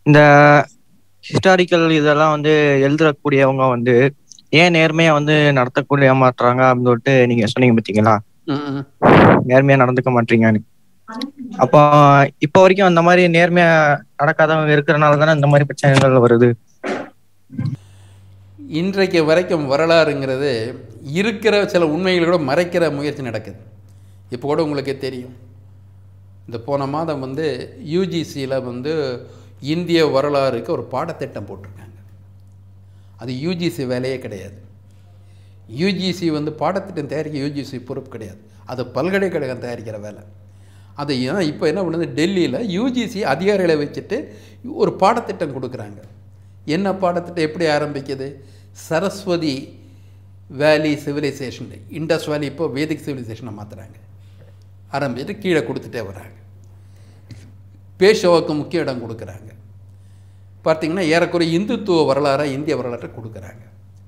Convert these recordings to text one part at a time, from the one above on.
இந்த ஹிஸ்டாரிக்கல் இதெல்லாம் வந்து எழுதக்கூடியவங்க வந்து ஏன் நேர்மையா வந்து நடத்தக்கூடிய மாட்டுறாங்க அப்படின்னு சொல்லிட்டு நீங்க சொன்னீங்க பாத்தீங்களா ம், ம். நேர்மையா நடந்துக்க மாட்டீங்கன்னு அப்போ இப்போ வரைக்கும் அந்த மாதிரி நேர்மையா நடக்காதவங்க இருக்கிறனால தானே இந்த மாதிரி பிரச்சனைகள் வருது இன்றைக்கு வரைக்கும் வரலாறுங்கிறது இருக்கிற சில உண்மைகளை கூட மறைக்கிற முயற்சி நடக்குது இப்போ கூட உங்களுக்கே தெரியும் இந்த போன மாதம் வந்து யூஜிசியில் வந்து இந்திய வரலாறுக்கு ஒரு பாடத்திட்டம் போட்டிருக்காங்க அது யூஜிசி வேலையே கிடையாது யூஜிசி வந்து பாடத்திட்டம் தயாரிக்க யூஜிசி பொறுப்பு கிடையாது அது பல்கலைக்கழகம் தயாரிக்கிற வேலை அதை ஏன் இப்போ என்ன பண்ணுது டெல்லியில் யூஜிசி அதிகாரிகளை வச்சுட்டு ஒரு பாடத்திட்டம் கொடுக்குறாங்க என்ன பாடத்திட்டம் எப்படி ஆரம்பிக்குது சரஸ்வதி வேலி சிவிலைசேஷன் இண்டஸ் வேலி இப்போ வேதிக் சிவிலைசேஷனை மாற்றுறாங்க ஆரம்பிச்சுட்டு கீழே கொடுத்துட்டே வராங்க பேஷோவுக்கு முக்கிய இடம் கொடுக்குறாங்க பார்த்தீங்கன்னா ஏறக்குறைய இந்துத்துவ வரலாறாக இந்திய வரலாற்றை கொடுக்குறாங்க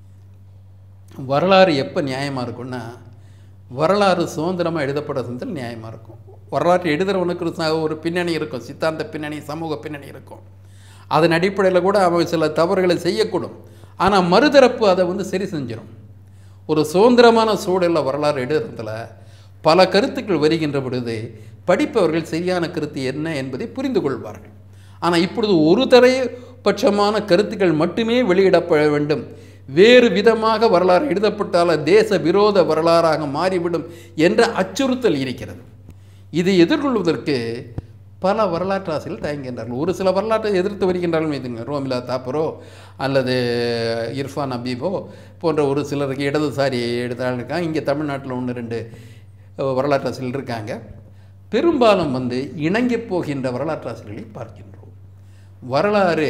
வரலாறு எப்போ நியாயமாக இருக்கும்னா வரலாறு சுதந்திரமாக எழுதப்பட செஞ்சால் நியாயமாக இருக்கும் வரலாற்று எழுதுகிறவனுக்கு ஒரு ச- ஒரு பின்னணி இருக்கும் சித்தாந்த பின்னணி சமூக பின்னணி இருக்கும் அதன் அடிப்படையில் கூட அவன் சில தவறுகளை செய்யக்கூடும் ஆனால் மறுதரப்பு அதை வந்து சரி செஞ்சிடும் ஒரு சுதந்திரமான சூழலில் வரலாறு எழுதுறதுல பல கருத்துக்கள் வருகின்ற பொழுது படிப்பவர்கள் சரியான கருத்து என்ன என்பதை புரிந்து கொள்வார்கள் ஆனால் இப்பொழுது ஒரு தரைப்பட்சமான கருத்துக்கள் மட்டுமே வெளியிடப்பட வேண்டும் வேறு விதமாக வரலாறு எழுதப்பட்டால் தேச விரோத வரலாறாக மாறிவிடும் என்ற அச்சுறுத்தல் இருக்கிறது இதை எதிர்கொள்வதற்கு பல வரலாற்று ஆசிரியர்கள் தயங்குகின்றார்கள் ஒரு சில வரலாற்றை எதிர்த்து வருகின்றார்கள் இதுங்க ரோமிலா தாப்பரோ அல்லது இர்ஃபான் அபீபோ போன்ற ஒரு சிலருக்கு இடதுசாரி எழுத்தாளர் இருக்காங்க இங்கே தமிழ்நாட்டில் ஒன்று ரெண்டு அஹ், வரலாற்று ஆசிரியர்கள் இருக்காங்க பெரும்பாலும் வந்து இணங்கி போகின்ற வரலாற்று ஆசிரியர்களை பார்க்கின்றோம் வரலாறு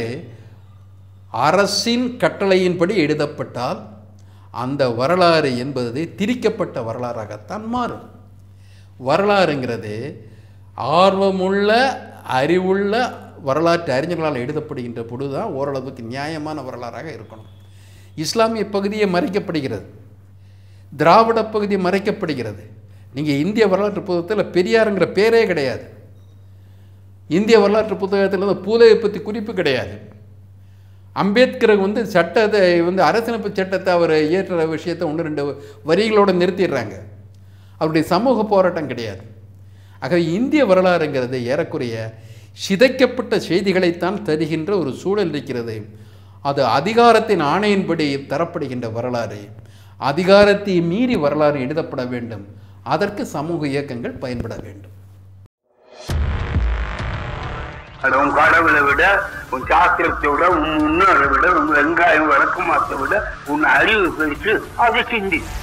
அரசின் கட்டளையின்படி எழுதப்பட்டால் அந்த வரலாறு என்பது திரிக்கப்பட்ட வரலாறாகத்தான் மாறும் வரலாறுங்கிறது ஆர்வமுள்ள அறிவுள்ள வரலாற்று அறிஞர்களால் எழுதப்படுகின்ற பொழுதுதான் ஓரளவுக்கு நியாயமான வரலாறாக இருக்கணும் இஸ்லாமிய பகுதியை மறைக்கப்படுகிறது திராவிட பகுதி மறைக்கப்படுகிறது நீங்கள் இந்திய வரலாற்று புத்தகத்தில் பெரியாருங்கிற பேரே கிடையாது இந்திய வரலாற்று புத்தகத்தில் வந்து பூலையை பற்றி குறிப்பு கிடையாது அம்பேத்கர் வந்து சட்டத்தை வந்து அரசியலமைப்பு சட்டத்தை அவர் இயற்றுற விஷயத்தை ஒன்று ரெண்டு வரிகளோடு நிறுத்திடுறாங்க அவருடைய சமூக போராட்டம் கிடையாது ஆகவே இந்திய வரலாறுங்கிறது ஏறக்குறைய சிதைக்கப்பட்ட செய்திகளைத்தான் தருகின்ற ஒரு சூழல் இருக்கிறது அது அதிகாரத்தின் ஆணையின்படி தரப்படுகின்ற வரலாறு அதிகாரத்தை மீறி வரலாறு எழுதப்பட வேண்டும் அதற்கு சமூக இயக்கங்கள் பயன்பட வேண்டும் அது உன் கடவுளை விட உன் சாஸ்திரத்தை விட உன் முன்னோரை விட உன் வெங்காயம் விளக்கமாத்தை விட உன் அறிவு பெருசு அதை சிந்தி